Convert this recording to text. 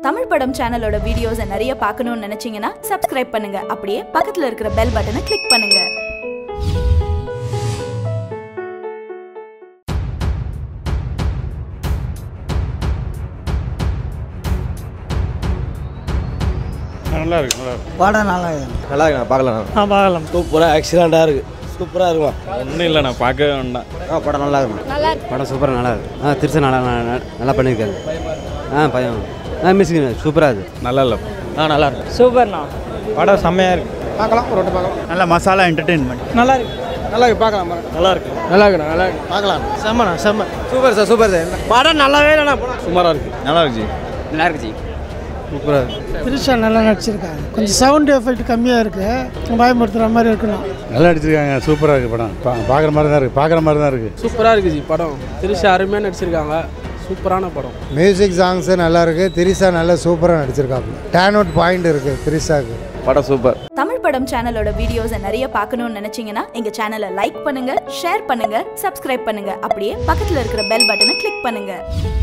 தமிழ் படம் சேனலோட வீடியோஸை நிறைய பார்க்கணும்னு நினைச்சீங்கன்னா சப்ஸ்கிரைப் பண்ணுங்க அப்படியே பக்கத்துல இருக்கிற பெல் பட்டனை கிளிக் பண்ணுங்க நல்லா இருக்கு நல்லா இருக்கு படம் நல்லா இருக்குது நல்லா இருக்கு நான் பார்க்கலாம் ஆ பார்க்கலாம் சூப்பராக ஆக்சிடெண்ட்டாக இருக்கு சூப்பராக இருக்குமா ஒன்றும் இல்லை நான் பார்க்கவே வேண்டாம் ஆ படம் நல்லா இருக்கும் படம் சூப்பராக நல்லா இருக்கு ஆ திருச்சி நல்லா நல்லா- நல்லா பண்ணியிருக்காரு ஆ பையன் ஆ மியூசிக் சூப்பராக இருக்கு நல்லா இல்லை ஆ நல்லா இருக்கு சூப்பர்ண்ணா படம் செம்மையாக இருக்கு பார்க்கலாம் ஒரு வாட்டி பார்க்கலாம் நல்ல மசாலா என்டர்டெயின்மெண்ட் நல்லா இருக்கு நல்லா இருக்கு பார்க்கலாம் நல்லா இருக்கு நல்லா இருக்கு நல்லா இருக்கு பார்க்கலாம் செம்மண்ணா செம்ம சூப்பர் சார் சூப்பர் சார் படம் நல்லாவே இல்லைண்ணா சுமாராக இருக்கு நல்லா இருக்கு நல்லா இருக்கு ஜி சூப்பராக இருக்கு திரிஷா நல்லா நடிச்சிருக்காங்க கொஞ்சம் சவுண்ட் எஃபெக்ட் கம்மியாக இருக்குது பயமுறுத்துகிற மாதிரி இருக்கணும் நல்லா நடிச்சிருக்காங்க சூப்பராக இருக்கு படம் பார்க்குற மாதிரி தான் இருக்கு பார்க்குற மாதிரி தான் இருக்கு சூப்பராக இருக்குது ஜி படம் திருஷா அருமையாக நடிச்சிருக்காங்க சூப்பரான படம் மியூசிக் சாங்ஸு நல்லா இருக்கு திரிசா நல்லா சூப்பராக நடிச்சிருக்காப்புல டேன் அவுட் பாயிண்ட் இருக்கு திரிசாக்கு படம் சூப்பர் தமிழ் படம் சேனலோட வீடியோஸை நிறைய பார்க்கணும்னு நினைச்சீங்கன்னா எங்க சேனலை லைக் பண்ணுங்க ஷேர் பண்ணுங்க சப்ஸ்கிரைப் பண்ணுங்க அப்படியே பக்கத்துல இருக்கிற பெல் பட்டனை கிளிக் பண்ணுங்க